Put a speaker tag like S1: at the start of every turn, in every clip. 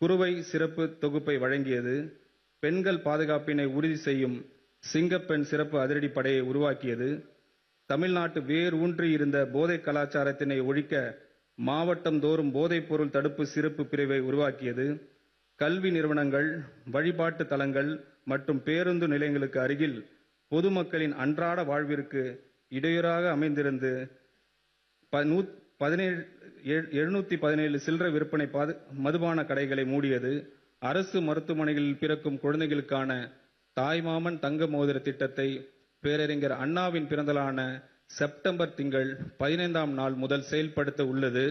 S1: குறுவை சிறப்பு தொகுப்பை வழங்கியது பெண்கள் பாதுகாப்பினை உறுதி செய்யும் சிங்கப்பெண் சிறப்பு அதிரடிப்படையை உருவாக்கியது தமிழ்நாட்டு வேர் ஊன்றி இருந்த போதை கலாச்சாரத்தினை ஒழிக்க மாவட்டம் தோறும் போதைப் பொருள் தடுப்பு சிறப்பு பிரிவை உருவாக்கியது கல்வி நிறுவனங்கள் வழிபாட்டு தலங்கள் மற்றும் பேருந்து நிலையங்களுக்கு அருகில் பொதுமக்களின் அன்றாட வாழ்விற்கு இடையூறாக அமைந்திருந்து ப- நூத்- பதினேழு எழு- எழுநூத்தி பதினேழு சில்லறை விற்பனை பாது- மதுபான கடைகளை மூடியது அரசு மருத்துவமனைகளில் பிறக்கும் குழந்தைகளுக்கான தாய்மாமன் தங்க மோதிர திட்டத்தை பேரறிஞர் அண்ணாவின் பிறந்தலான செப்டம்பர் திங்கள் பதினைந்தாம் நாள் முதல் செயல்படுத்த உள்ளது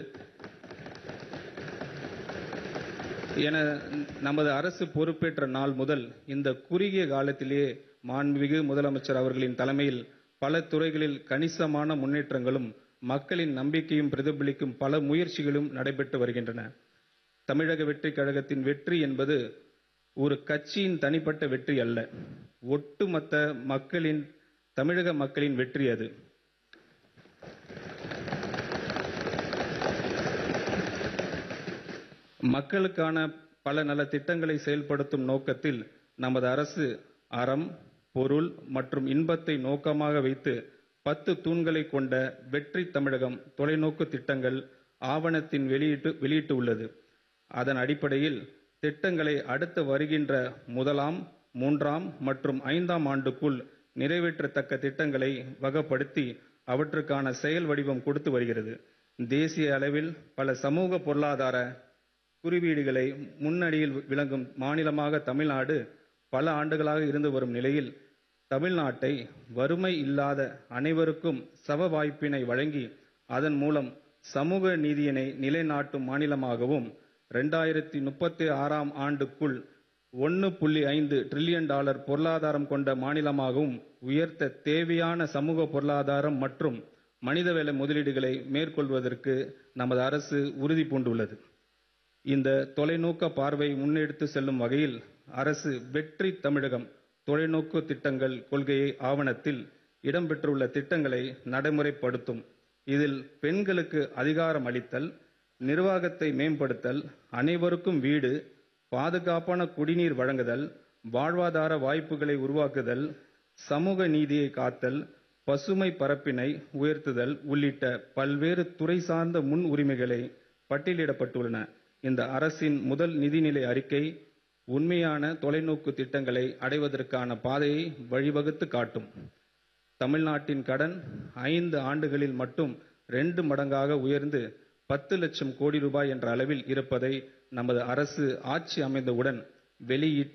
S1: என நமது அரசு பொறுப்பேற்ற நாள் முதல் இந்த குறுகிய காலத்திலேயே மாண்புமிகு முதலமைச்சர் அவர்களின் தலைமையில் பல துறைகளில் கணிசமான முன்னேற்றங்களும் மக்களின் நம்பிக்கையும் பிரதிபலிக்கும் பல முயற்சிகளும் நடைபெற்று வருகின்றன தமிழக வெற்றிக் கழகத்தின் வெற்றி என்பது ஒரு கட்சியின் தனிப்பட்ட வெற்றி அல்ல ஒட்டுமொத்த மக்களின் தமிழக மக்களின் வெற்றி அது மக்களுக்கான பல நல திட்டங்களை செயல்படுத்தும் நோக்கத்தில் நமது அரசு அறம் பொருள் மற்றும் இன்பத்தை நோக்கமாக வைத்து பத்து தூண்களை கொண்ட வெற்றி தமிழகம் தொலைநோக்கு திட்டங்கள் ஆவணத்தின் வெளியிட்டு வெளியிட்டு உள்ளது அதன் அடிப்படையில் திட்டங்களை அடுத்து வருகின்ற முதலாம் மூன்றாம் மற்றும் ஐந்தாம் ஆண்டுக்குள் நிறைவேற்றத்தக்க திட்டங்களை வகப்படுத்தி அவற்றுக்கான செயல் வடிவம் கொடுத்து வருகிறது தேசிய அளவில் பல சமூக பொருளாதார குறிவீடுகளை முன்னணியில் விளங்கும் மாநிலமாக தமிழ்நாடு பல ஆண்டுகளாக இருந்து வரும் நிலையில் தமிழ்நாட்டை வறுமை இல்லாத அனைவருக்கும் சம வாய்ப்பினை வழங்கி அதன் மூலம் சமூக நீதியினை நிலைநாட்டும் மாநிலமாகவும் ரெண்டாயிரத்தி முப்பத்தி ஆறாம் ஆண்டுக்குள் ஒன்று புள்ளி ஐந்து ட்ரில்லியன் டாலர் பொருளாதாரம் கொண்ட மாநிலமாகவும் உயர்த்த தேவையான சமூக பொருளாதாரம் மற்றும் மனிதவள முதலீடுகளை மேற்கொள்வதற்கு நமது அரசு உறுதி பூண்டுள்ளது இந்த தொலைநோக்க பார்வை முன்னெடுத்து செல்லும் வகையில் அரசு வெற்றி தமிழகம் தொலைநோக்கு திட்டங்கள் கொள்கையை ஆவணத்தில் இடம்பெற்றுள்ள திட்டங்களை நடைமுறைப்படுத்தும் இதில் பெண்களுக்கு அதிகாரம் அளித்தல் நிர்வாகத்தை மேம்படுத்தல் அனைவருக்கும் வீடு பாதுகாப்பான குடிநீர் வழங்குதல் வாழ்வாதார வாய்ப்புகளை உருவாக்குதல் சமூக நீதியை காத்தல் பசுமை பரப்பினை உயர்த்துதல் உள்ளிட்ட பல்வேறு துறை சார்ந்த முன் உரிமைகளை பட்டியலிடப்பட்டுள்ளன இந்த அரசின் முதல் நிதிநிலை அறிக்கை உண்மையான தொலைநோக்கு திட்டங்களை அடைவதற்கான பாதையை வழிவகுத்து காட்டும் தமிழ்நாட்டின் கடன் ஐந்து ஆண்டுகளில் மட்டும் ரெண்டு மடங்காக உயர்ந்து பத்து லட்சம் கோடி ரூபாய் என்ற அளவில் இருப்பதை நமது அரசு ஆட்சி அமைந்தவுடன் வெளியிட்ட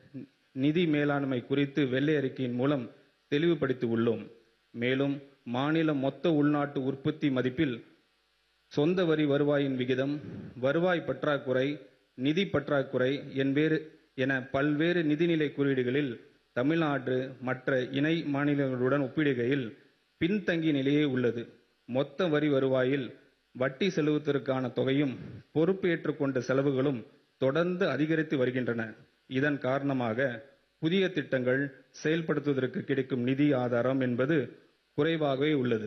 S1: நிதி மேலாண்மை குறித்து வெள்ளை அறிக்கையின் மூலம் தெளிவுபடுத்தி உள்ளோம் மேலும் மாநில மொத்த உள்நாட்டு உற்பத்தி மதிப்பில் சொந்த வரி வருவாயின் விகிதம் வருவாய் பற்றாக்குறை நிதி பற்றாக்குறை என்பேறு என பல்வேறு நிதிநிலை குறியீடுகளில் தமிழ்நாடு மற்ற இணை மாநிலங்களுடன் ஒப்பிடுகையில் பின்தங்கிய நிலையே உள்ளது மொத்த வரி வருவாயில் வட்டி செலுத்துவதற்கான தொகையும் பொறுப்பேற்றுக் கொண்ட செலவுகளும் தொடர்ந்து அதிகரித்து வருகின்றன இதன் காரணமாக புதிய திட்டங்கள் செயல்படுத்துவதற்கு கிடைக்கும் நிதி ஆதாரம் என்பது குறைவாகவே உள்ளது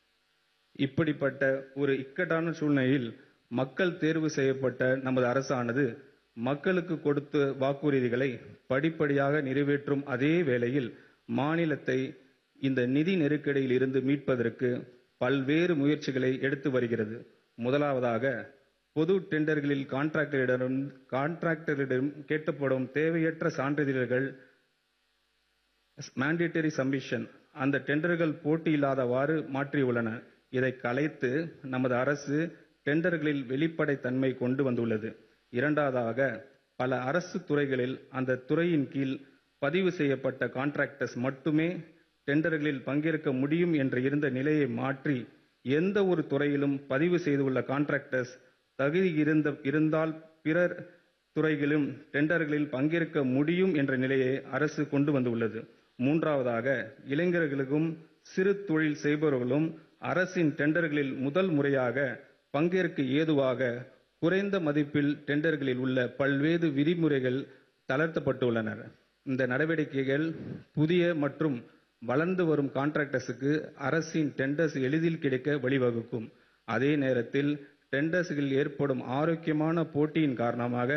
S1: இப்படிப்பட்ட ஒரு இக்கட்டான சூழ்நிலையில் மக்கள் தேர்வு செய்யப்பட்ட நமது அரசானது மக்களுக்கு கொடுத்த வாக்குறுதிகளை படிப்படியாக நிறைவேற்றும் அதே வேளையில் மாநிலத்தை இந்த நிதி நெருக்கடியில் இருந்து மீட்பதற்கு பல்வேறு முயற்சிகளை எடுத்து வருகிறது முதலாவதாக பொது டெண்டர்களில் கான்ட்ராக்டரிடம் கான்ட்ராக்டரிடம் கேட்கப்படும் தேவையற்ற சான்றிதழ்கள் மேண்டேட்டரி சப்மிஷன் அந்த டெண்டர்கள் போட்டி இல்லாதவாறு மாற்றியுள்ளன இதை கலைத்து நமது அரசு டெண்டர்களில் வெளிப்படைத்தன்மை கொண்டு வந்துள்ளது இரண்டாவதாக பல அரசு துறைகளில் அந்த துறையின் கீழ் பதிவு செய்யப்பட்ட கான்ட்ராக்டர்ஸ் மட்டுமே டெண்டர்களில் பங்கேற்க முடியும் என்று இருந்த நிலையை மாற்றி எந்த ஒரு துறையிலும் பதிவு செய்துள்ள கான்ட்ராக்டர்ஸ் தகுதி இருந்த இருந்தால் பிறர் துறைகளிலும் டெண்டர்களில் பங்கேற்க முடியும் என்ற நிலையை அரசு கொண்டு வந்துள்ளது மூன்றாவதாக இளைஞர்களுக்கும் சிறு தொழில் செய்பவர்களும் அரசின் டெண்டர்களில் முதல் முறையாக பங்கேற்க ஏதுவாக குறைந்த மதிப்பில் டெண்டர்களில் உள்ள பல்வேறு விதிமுறைகள் தளர்த்தப்பட்டுள்ளன இந்த நடவடிக்கைகள் புதிய மற்றும் வளர்ந்து வரும் கான்ட்ராக்டர்ஸுக்கு அரசின் டெண்டர்ஸ் எளிதில் கிடைக்க வழிவகுக்கும் அதே நேரத்தில் டெண்டர்ஸ்களில் ஏற்படும் ஆரோக்கியமான போட்டியின் காரணமாக